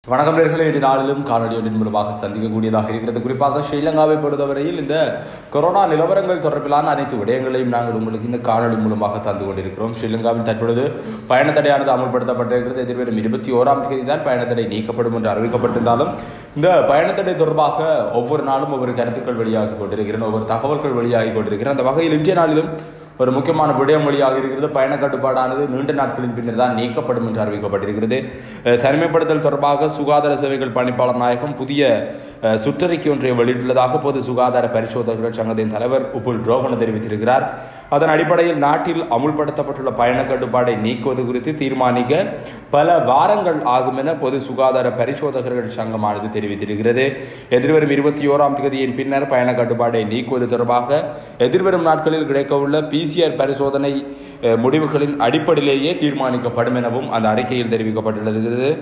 வணக்கம் நேர்களே இரு நாளிலும் காணொலி ஒன்றின் மூலமாக சந்திக்கக்கூடியதாக இருக்கிறது குறிப்பாக ஸ்ரீலங்காவை பொறுத்தவரையில் இந்த கொரோனா நிலவரங்கள் தொடர்பிலான அனைத்து விடயங்களையும் நாங்கள் உங்களுக்கு இந்த காணொலி மூலமாக தந்து கொண்டிருக்கிறோம் ஸ்ரீலங்காவில் தற்பொழுது பயணத்தடையானது அமல்படுத்தப்பட்டிருக்கிறது எதிர்வரும் இருபத்தி ஓராம் தேதி தான் பயணத்தடை நீக்கப்படும் என்று அறிவிக்கப்பட்டிருந்தாலும் இந்த பயணத்தடை தொடர்பாக ஒவ்வொரு நாளும் ஒவ்வொரு கருத்துக்கள் வெளியாகி கொண்டிருக்கிறேன் ஒவ்வொரு தகவல்கள் வெளியாகி கொண்டிருக்கிறேன் அந்த வகையில் இன்றைய நாளிலும் ஒரு முக்கியமான விடயம் வழியாக இருக்கிறது பயண கட்டுப்பாடானது நீண்ட நாட்களின் பின்னர் தான் நீக்கப்படும் என்று அறிவிக்கப்பட்டிருக்கிறது அஹ் தனிமைப்படுத்தல் தொடர்பாக சுகாதார சேவைகள் பணிப்பாளர் நாயகம் புதிய அஹ், சுற்றறிக்கை ஒன்றை வெளியிட்டுள்ளதாக பொது சுகாதார பரிசோதகர்கள் சங்கத்தின் தலைவர் உப்புல் ரோகன தெரிவித்திருக்கிறார் அதன் அடிப்படையில் நாட்டில் அமுல்படுத்தப்பட்டுள்ள பயண கட்டுப்பாடை நீக்குவது குறித்து தீர்மானிக்க பல வாரங்கள் ஆகும் என பொது சுகாதார பரிசோதகர்கள் சங்கமானது தெரிவித்திருக்கிறது எதிர்வரும் இருபத்தி ஓராம் தேதியின் பின்னர் பயண கட்டுப்பாடை நீக்குவது தொடர்பாக எதிர்வரும் நாட்களில் கிடைக்கவுள்ள பிசிஆர் பரிசோதனை அஹ், முடிவுகளின் அடிப்படையிலேயே தீர்மானிக்கப்படும் எனவும் அந்த அறிக்கையில் தெரிவிக்கப்பட்டுள்ளது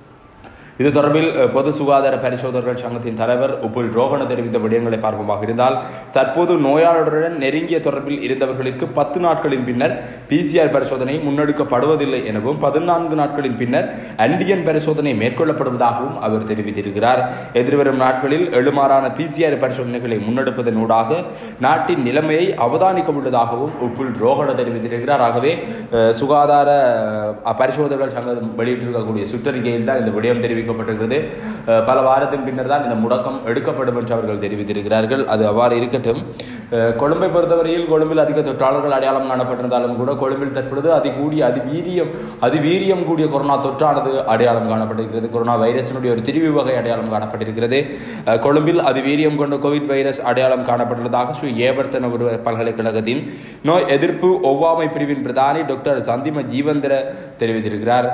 இது தொடர்பில் அஹ், பொது சுகாதார பரிசோதகர்கள் சங்கத்தின் தலைவர் உப்புல் ரோகன தெரிவித்த விடயங்களை பார்ப்போமாக இருந்தால் தற்போது நோயாளருடன் நெருங்கிய தொடர்பில் இருந்தவர்களுக்கு பத்து நாட்களின் பின்னர் பிசிஆர் பரிசோதனை முன்னெடுக்கப்படுவதில்லை எனவும் பதினான்கு நாட்களின் பின்னர் ஆன்டிஜன் பரிசோதனை மேற்கொள்ளப்படுவதாகவும் அவர் தெரிவித்திருக்கிறார் எதிர்வரும் நாட்களில் எழுமாறான பிசிஆர் பரிசோதனைகளை முன்னெடுப்பதனூடாக நாட்டின் நிலைமையை அவதானிக்க உள்ளதாகவும் உப்புல் ரோகன தெரிவித்திருக்கிறார் ஆகவே அஹ், சுகாதார அஹ், பரிசோதகர்கள் சங்கம் வெளியிட்டிருக்கக்கூடிய சுற்றறிக்கையில் தான் இந்த விடயம் தெரிவிக்கப்பட்டிருக்கிறது அஹ், பல வாரத்தின் பின்னர் தான் இந்த முடக்கம் எடுக்கப்படும் என்று அவர்கள் தெரிவித்திருக்கிறார்கள் அது அவ்வாறு இருக்கட்டும் அஹ், கொழும்பை பொறுத்தவரையில் கொழும்பில் அதிக தொற்றாளர்கள் அடையாளம் காணப்பட்டிருந்தாலும் கூட கொழும்பில் தற்பொழுது அதிகூடிய அதிவீரியம் அதிவீரியம் கூடிய கொரோனா தொற்றானது அடையாளம் காணப்பட்டிருக்கிறது கொரோனா வைரஸினுடைய ஒரு திரிவு வகை அடையாளம் காணப்பட்டிருக்கிறது அஹ், கொழும்பில் அதிவீரியம் கொண்ட கோவிட் வைரஸ் அடையாளம் காணப்பட்டுள்ளதாக ஸ்ரீ ஏபர்த்தன ஒருவர் பல்கலைக்கழகத்தின் நோய் எதிர்ப்பு ஒவ்வாமை பிரிவின் பிரதானி டாக்டர் சந்திம ஜீவந்திர தெரிவித்திருக்கிறார்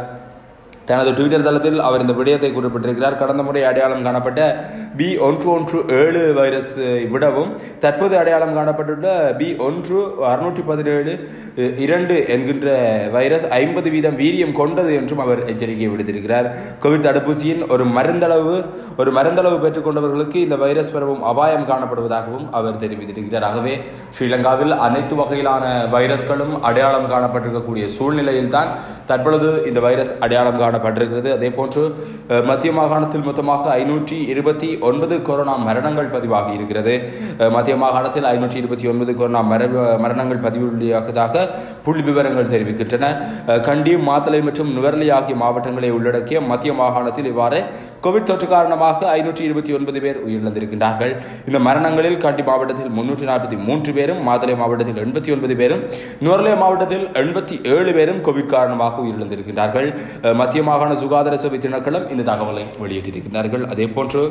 தனது ட்விட்டர் தளத்தில் அவர் இந்த விடயத்தை குறிப்பிட்டிருக்கிறார் கடந்த முறை அடையாளம் காணப்பட்ட பி ஒன்று ஒன்று ஏழு வைரஸ் விடவும் தற்போது அடையாளம் காணப்பட்டுள்ள பி ஒன்று அறுநூற்றி பதினேழு இரண்டு என்கின்ற வைரஸ் ஐம்பது வீதம் வீரியம் கொண்டது என்றும் அவர் எச்சரிக்கை விடுத்திருக்கிறார் கோவிட் தடுப்பூசியின் ஒரு மருந்தளவு ஒரு மருந்தளவு பெற்றுக்கொண்டவர்களுக்கு இந்த வைரஸ் பரவும் அபாயம் காணப்படுவதாகவும் அவர் தெரிவித்திருக்கிறார் ஆகவே ஸ்ரீலங்காவில் அனைத்து வகையிலான வைரஸ்களும் அடையாளம் காணப்பட்டிருக்கக்கூடிய சூழ்நிலையில் தான் தற்பொழுது இந்த வைரஸ் அடையாளம் காணப்பட்டிருக்கிறது அதே போன்று அஹ், மத்திய மாகாணத்தில் மொத்தமாக ஐநூற்றி இருபத்தி ஒன்பது கொரோனா மரணங்கள் பதிவாகி இருக்கிறது அஹ், மத்திய மாகாணத்தில் ஐநூற்றி இருபத்தி ஒன்பது கொரோனா மர மரணங்கள் பதிவாகியதாக புள்ளி விவரங்கள் தெரிவிக்கின்றன அஹ், கண்டி மாத்தளை மற்றும் நுவர்லி ஆகிய மாவட்டங்களை உள்ளடக்கிய மத்திய மாகாணத்தில் இவ்வாறு கோவிட் தொற்று காரணமாக ஐநூற்றி இருபத்தி ஒன்பது பேர் உயிரிழந்திருக்கின்றார்கள் இந்த மரணங்களில் கண்டி மாவட்டத்தில் முன்னூற்றி நாற்பத்தி மூன்று பேரும் மாத்தளை மாவட்டத்தில் எண்பத்தி ஒன்பது பேரும் நுவர்லே மாவட்டத்தில் எண்பத்தி ஏழு பேரும் கோவிட் காரணமாக உயிரிழந்திருக்கின்றார்கள் அஹ், மத்திய மாகாண சுகாதார சபை திணைக்களம் இந்த தகவலை வெளியிட்டிருக்கிறார்கள் அதே போன்று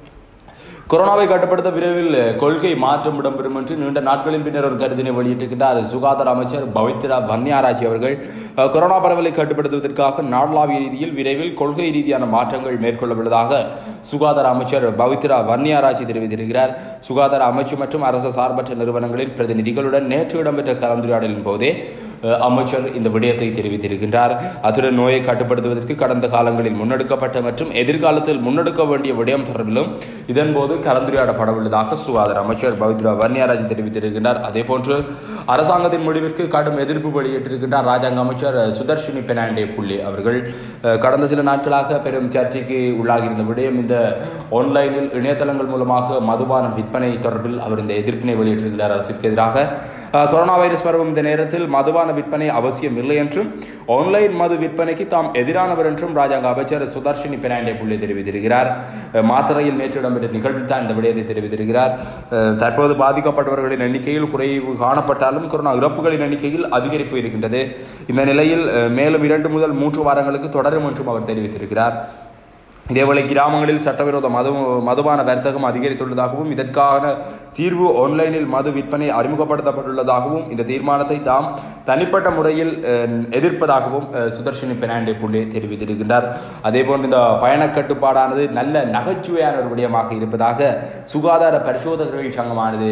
கொரோனாவை கட்டுப்படுத்த விரைவில் கொள்கை மாற்றம் இடம்பெறும் என்று நீண்ட நாட்களின் பின்னர் ஒரு கருத்தினை வெளியிட்டிருக்கின்றார் சுகாதார அமைச்சர் பவித்ரா பன்னியாராஜி அவர்கள் அஹ், கொரோனா பரவலை கட்டுப்படுத்துவதற்காக நாடளாவிய ரீதியில் விரைவில் கொள்கை ரீதியான மாற்றங்கள் மேற்கொள்ளப்படுவதாக சுகாதார அமைச்சர் பவித்ரா வன்னியாராஜி தெரிவித்திருக்கிறார் சுகாதார அமைச்சு மற்றும் அரசு சார்பற்ற நிறுவனங்களின் பிரதிநிதிகளுடன் நேற்று இடம்பெற்ற கலந்துரையாடலின் போதே அஹ், அமைச்சர் இந்த விடயத்தை தெரிவித்திருக்கின்றார் அத்துடன் நோயை கட்டுப்படுத்துவதற்கு கடந்த காலங்களில் முன்னெடுக்கப்பட்ட மற்றும் எதிர்காலத்தில் முன்னெடுக்க வேண்டிய விடயம் தொடர்பிலும் இதன்போது கலந்துரையாடப்படவுள்ளதாக சுகாதார அமைச்சர் பவித்ரா வன்னியாராஜ் தெரிவித்திருக்கின்றார் அதே போன்று அரசாங்கத்தின் முடிவிற்கு கடும் எதிர்ப்பு வெளியிட்டிருக்கின்றார் ராஜாங்க அமைச்சர் சுதர்ஷினி பெனாண்டே புள்ளி அவர்கள் அஹ், கடந்த சில நாட்களாக பெரும் சர்ச்சைக்கு உள்ளாகியிருந்த விடயம் இந்த ஆன்லைனில் இணையதளங்கள் மூலமாக மதுபானம் விற்பனை தொடர்பில் அவர் இந்த எதிர்ப்பினை வெளியிட்டிருக்கிறார் அரசுக்கு எதிராக அஹ், கொரோனா வைரஸ் பரவும் இந்த நேரத்தில் மதுபான விற்பனை அவசியம் இல்லை என்றும் ஆன்லைன் மது விற்பனைக்கு தாம் எதிரானவர் என்றும் ராஜாங்க அமைச்சர் சுதர்ஷினி பெனாண்டே புள்ளி தெரிவித்திருக்கிறார் அஹ், மாத்தறையில் நேற்று இடம்பெற்ற நிகழ்வில் தான் இந்த விடயத்தை தெரிவித்திருக்கிறார் அஹ், தற்போது பாதிக்கப்பட்டவர்களின் எண்ணிக்கையில் குறைவு காணப்பட்டாலும் கொரோனா இறப்புகளின் எண்ணிக்கையில் அதிகரிப்பு இருக்கின்றது இந்த நிலையில் அஹ், மேலும் இரண்டு முதல் மூன்று வாரங்களுக்கு தொடரும் என்றும் அவர் தெரிவித்திருக்கிறார் இதேவேளை கிராமங்களில் சட்டவிரோத மது மதுபான வர்த்தகம் அதிகரித்துள்ளதாகவும் இதற்கான தீர்வு ஆன்லைனில் மது விற்பனை அறிமுகப்படுத்தப்பட்டுள்ளதாகவும் இந்த தீர்மானத்தை தாம் தனிப்பட்ட முறையில் அஹ், எதிர்ப்பதாகவும் அஹ், சுதர்ஷினி பெர்னாண்டே புள்ளே தெரிவித்திருக்கின்றார் அதேபோன்று இந்த பயணக் கட்டுப்பாடானது நல்ல நகைச்சுவையான ஒரு விடயமாக இருப்பதாக சுகாதார பரிசோதகர்கள் சங்கமானது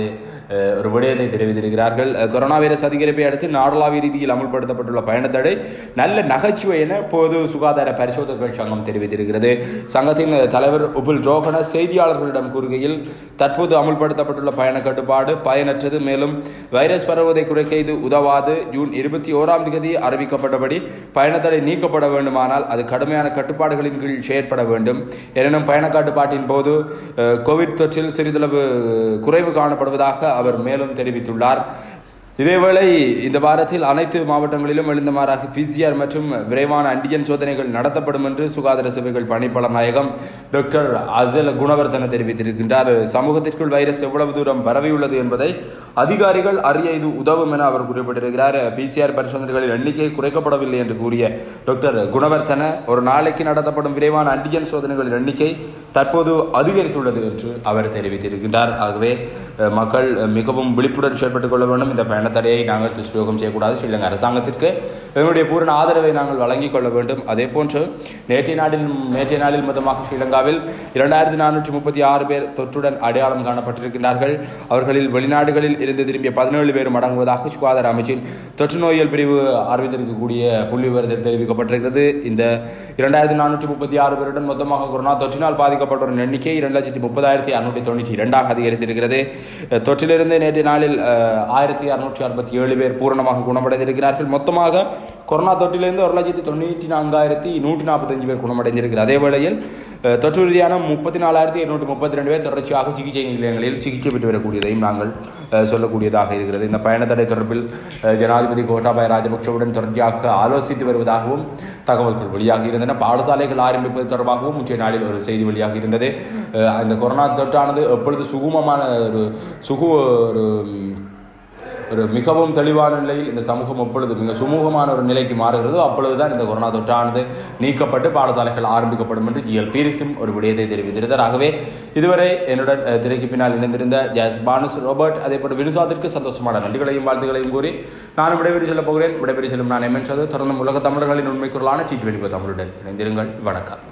அஹ், ஒரு விடயத்தை தெரிவித்திருக்கிறார்கள் அஹ், கொரோனா வைரஸ் அதிகரிப்பை அடுத்து நாடளாவிய ரீதியில் அமல்படுத்தப்பட்டுள்ள பயணத்தடை நல்ல நகைச்சுவை என பொது சுகாதார பரிசோதகர்கள் சங்கம் தெரிவித்திருக்கிறது சங்கத்தின் தலைவர் உபுல் ரோகன செய்தியாளர்களிடம் கூறுகையில் தற்போது அமுல்படுத்தப்பட்டுள்ள பயண கட்டுப்பாடு பயனற்றது மேலும் வைரஸ் பரவுவதை குறைக்க இது உதவாது ஜூன் இருபத்தி ஓராம் தேதி அறிவிக்கப்பட்டபடி பயணத்தடை நீக்கப்பட வேண்டுமானால் அது கடுமையான கட்டுப்பாடுகளின் கீழ் செயற்பட வேண்டும் எனினும் பயண கட்டுப்பாட்டின் போது அஹ், கோவிட் தொற்றில் சிறிதளவு குறைவு காணப்படுவதாக அவர் மேலும் தெரிவித்துள்ளார் இதேவேளை இந்த வாரத்தில் அனைத்து மாவட்டங்களிலும் எழுந்தமாறாக பிசிஆர் மற்றும் விரைவான ஆன்டிஜென் சோதனைகள் நடத்தப்படும் என்று சுகாதார சேவைகள் பணிப்பாளர் நாயகம் டாக்டர் அசல் குணவர்தன தெரிவித்திருக்கின்றார் சமூகத்திற்குள் வைரஸ் எவ்வளவு தூரம் பரவியுள்ளது என்பதை அதிகாரிகள் அறிய இது உதவும் என அவர் குறிப்பிட்டிருக்கிறார் பிசிஆர் பரிசோதனைகளின் எண்ணிக்கை குறைக்கப்படவில்லை என்று கூறிய டாக்டர் குணவர்தன ஒரு நாளைக்கு நடத்தப்படும் விரைவான ஆன்டிஜென் சோதனைகளின் எண்ணிக்கை தற்போது அதிகரித்துள்ளது என்று அவர் தெரிவித்திருக்கின்றார் ஆகவே அஹ், மக்கள் அஹ், மிகவும் விழிப்புடன் செயல்பட்டுக் கொள்ள வேண்டும் இந்த பயணத்தடையை நாங்கள் துஷ்பிரயோகம் செய்யக்கூடாது ஸ்ரீலங்கா அரசாங்கத்திற்கு எங்களுடைய பூரண ஆதரவை நாங்கள் வழங்கிக் கொள்ள வேண்டும் அதே போன்று நேற்றைய நாளில் நேற்றைய நாளில் மொத்தமாக ஸ்ரீலங்காவில் இரண்டாயிரத்தி நானூற்றி முப்பத்தி ஆறு பேர் தொற்றுடன் அடையாளம் காணப்பட்டிருக்கிறார்கள் அவர்களில் வெளிநாடுகளில் இருந்து திரும்பிய பதினேழு பேரும் அடங்குவதாக சுகாதார அமைச்சின் தொற்று நோயியல் பிரிவு அறிவித்திருக்கக்கூடிய புள்ளி விவரத்தில் தெரிவிக்கப்பட்டிருக்கிறது இந்த இரண்டாயிரத்தி நானூற்றி முப்பத்தி ஆறு பேருடன் மொத்தமாக கொரோனா தொற்றினால் பாதிக்கப்பட்டோரின் எண்ணிக்கை இரண்டு லட்சத்தி முப்பதாயிரத்தி அறுநூற்றி தொண்ணூற்றி இரண்டாக அதிகரித்திருக்கிறது அஹ், தொற்றிலிருந்து நேற்றைய நாளில் அஹ், ஆயிரத்தி அறுநூற்றி அறுபத்தி ஏழு பேர் பூரணமாக குணமடைந்திருக்கிறார்கள் மொத்தமாக கொரோனா தொற்றிலிருந்து ஒரு லட்சத்தி தொண்ணூற்றி நான்காயிரத்தி நூற்றி நாற்பத்தஞ்சு பேர் குணமடைந்திருக்கிறார் அதே வேளையில் அஹ், தொற்று ரீதியான முப்பத்தி நாலாயிரத்தி இருநூற்றி முப்பத்தி ரெண்டு பேர் தொடர்ச்சியாக சிகிச்சை நிலையங்களில் சிகிச்சை பெற்று வரக்கூடியதையும் நாங்கள் அஹ், சொல்லக்கூடியதாக இருக்கிறது இந்த பயணத்தடை தொடர்பில் அஹ், ஜனாதிபதி கோட்டாபாய ராஜபக்சவுடன் தொடர்ச்சியாக ஆலோசித்து வருவதாகவும் தகவல்கள் வெளியாகி இருந்தன பாடசாலைகள் ஆரம்பிப்பது தொடர்பாகவும் முந்தைய நாளில் ஒரு செய்தி வெளியாகி இருந்தது அஹ், இந்த கொரோனா தொற்றானது எப்பொழுது சுகமமான ஒரு சுகு ஒரு ம், ஒரு மிகவும் தெளிவான நிலையில் இந்த சமூகம் எப்பொழுது மிக சுமூகமான ஒரு நிலைக்கு மாறுகிறதோ அப்பொழுதுதான் இந்த கொரோனா தொற்றானது நீக்கப்பட்டு பாடசாலைகள் ஆரம்பிக்கப்படும் என்று ஜிஎல் பீரிஸும் ஒரு விடயத்தை தெரிவித்திருந்தார் ஆகவே இதுவரை என்னுடன் அஹ், திரைக்கு பின்னால் இணைந்திருந்த ஜாஸ் பானுஸ் ரோபர்ட் அதே போல வினுசாத்திற்கு சந்தோஷமான நன்றிகளையும் வாழ்த்துக்களையும் கூறி நானும் விடைபெறி செல்ல போகிறேன் விடைபெறி செல்லும் நான் எம்என் சது தொடர்ந்து உலக தமிழர்களின் உண்மை குரலான டி டுவெண்டி தமிழுடன் இணைந்திருங்கள் வணக்கம்